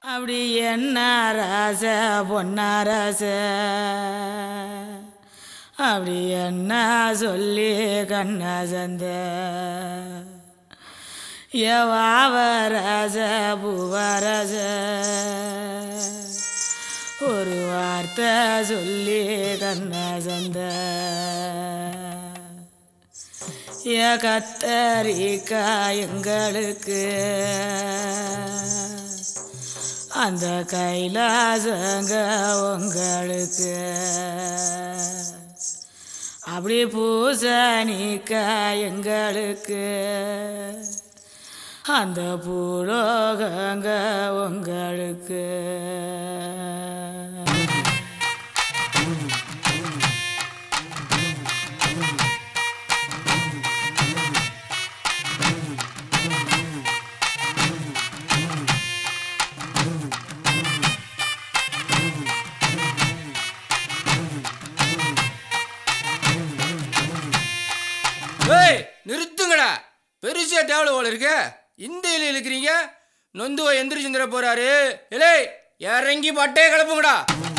அப்படி என்ன ராச பொன்னாரச அப்படி என்ன சொல்லி கண்ண சந்த எவாவரச பூவரச ஒரு வார்த்தை சொல்லி கண்ண சந்த ஏ கத்தரிக்கா எங்களுக்கு அந்த கைலாசங்க உங்களுக்கு அப்படி பூசணிக்கா எங்களுக்கு அந்த பூலோகங்க உங்களுக்கு ஏய் நிறுத்துங்கடா பெருசா டேவல போல இருக்கு இந்த இலையில இருக்கிறீங்க நொந்துவ எந்திரிச்சுந்திர போறாரு இலே இறங்கி பட்டையை கிளப்புங்கடா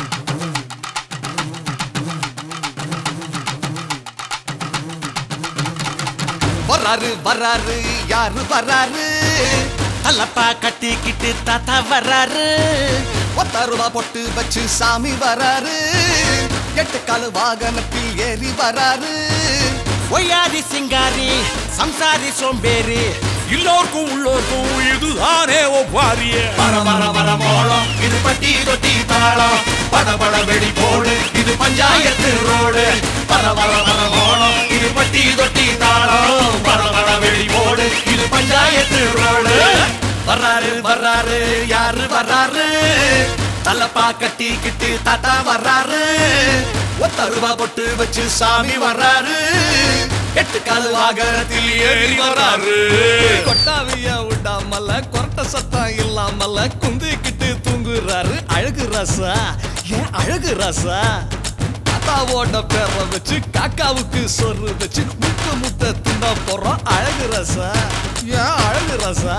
வர்றாரு வர்றாரு யாரு வர்றாரு தலப்பா கட்டிக்கிட்டு தாத்தா வர்றாரு ஒத்த ரூபா பொட்டு வச்சு சாமி வர்றாரு எட்டு காலு வாகனத்தில் ஏறி வர்றாரு ஒய்யாரி சிங்காரி சம்சாரி சோம்பேறி எல்லோருக்கும் உள்ளோருக்கும் இதுதானே ஒப்பாரிய வர வர வர மோளம் இது பட்டி தொட்டி தாளம் பட பட வெடி போடு இது பஞ்சாயத்து ரோடு வர வர வர மோளம் இது பட்டி தொட்டி தாளம் பட பட வெடி போடு இது பஞ்சாயத்து ரோடு வர்றாரு வர்றாரு யாரு வர்றாரு தலப்பா கட்டிக்கிட்டு தாத்தா வர்றாரு ஒத்த ரூபா பொட்டு வச்சு சாமி வர்றாரு எட்டு கால் வாகனத்தில் ஏறி வர்றாரு கொட்டாவிய விடாமல கொரட்ட சத்தம் இல்லாமல குந்திக்கிட்டு தூங்குறாரு அழகு ரசா ஏன் அழகு ரசா தாத்தாவோட பேரை வச்சு காக்காவுக்கு சொரு வச்சு முட்டை முட்டை தின்னா போறோம் அழகு ரசா ஏன் அழகு ரசா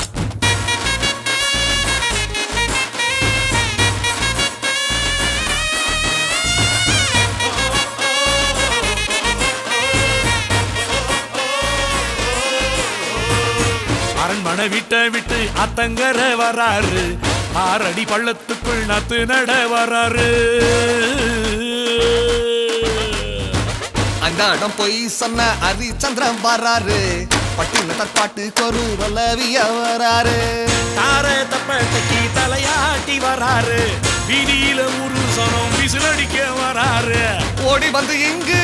அரண்மனை விட்ட விட்டு அத்தங்கர வராரு ஆறடி பள்ளத்துக்குள் நத்து நட வராரு அந்த இடம் போய் சொன்ன ஹரிச்சந்திரன் வராரு பட்டின தற்பாட்டு கொரு வல்லவிய வராரு தார தப்பட்டக்கி தலையாட்டி வராரு வீதியில ஒரு சனம் விசிலடிக்க வராரு ஓடி வந்து இங்கு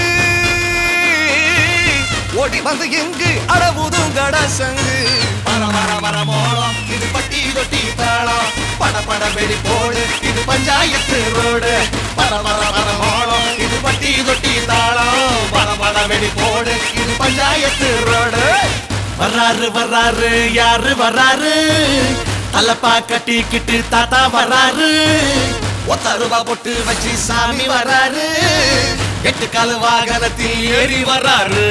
ஓடி வந்து இங்கு அடவுதும் கடசங்கு வர வர வர மோளம் இது பட்டி தொட்டி தாளம் பட பட வெடி போடு இது பஞ்சாயத்து ரோடு வர வர வர மோளம் இது பட்டி தொட்டி தாளம் பட பட வெடி போடு இது பஞ்சாயத்து ரோடு வர்றாரு வர்றாரு யாரு வர்றாரு தலப்பா கட்டிக்கிட்டு தாத்தா வர்றாரு ஒத்த ரூபா பொட்டு வச்சு சாமி வராரு எட்டு கால வாகனத்தில் ஏறி வராரு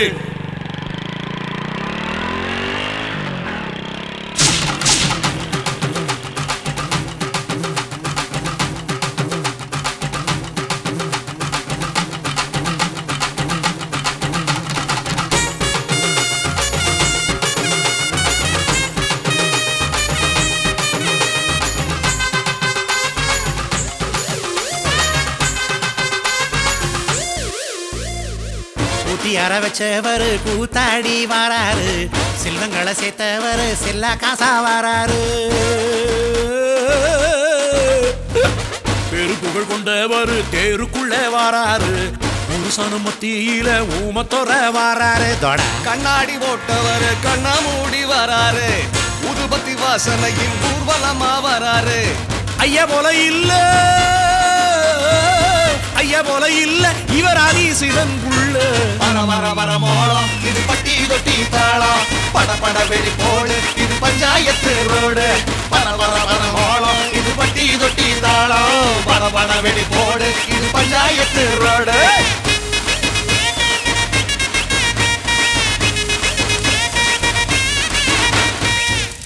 கூட்டி அற வச்சவரு கூத்தாடி வராரு செல்வங்களை சேர்த்தவரு செல்லா காசா வராரு பெரு புகழ் கொண்டவர் தேருக்குள்ள வராரு புருஷனு மத்தியில ஊமத்தொர வராரு தொட கண்ணாடி போட்டவர் கண்ணா மூடி வராரு உதுபத்தி வாசனையில் ஊர்வலமா வராரு ஐயா போல இல்ல ஐயா போல இல்ல இவர் ஆதிசிவன் புள்ள வர வர வர மோளம் இது பட்டி தொட்டி தாளம் பட பட வெடி போடு இது பஞ்சாயத்து ரோடு வர வர வர மோளம் இது பட்டி தொட்டி தாளம் பட பட வெடி போடு இது பஞ்சாயத்து ரோடு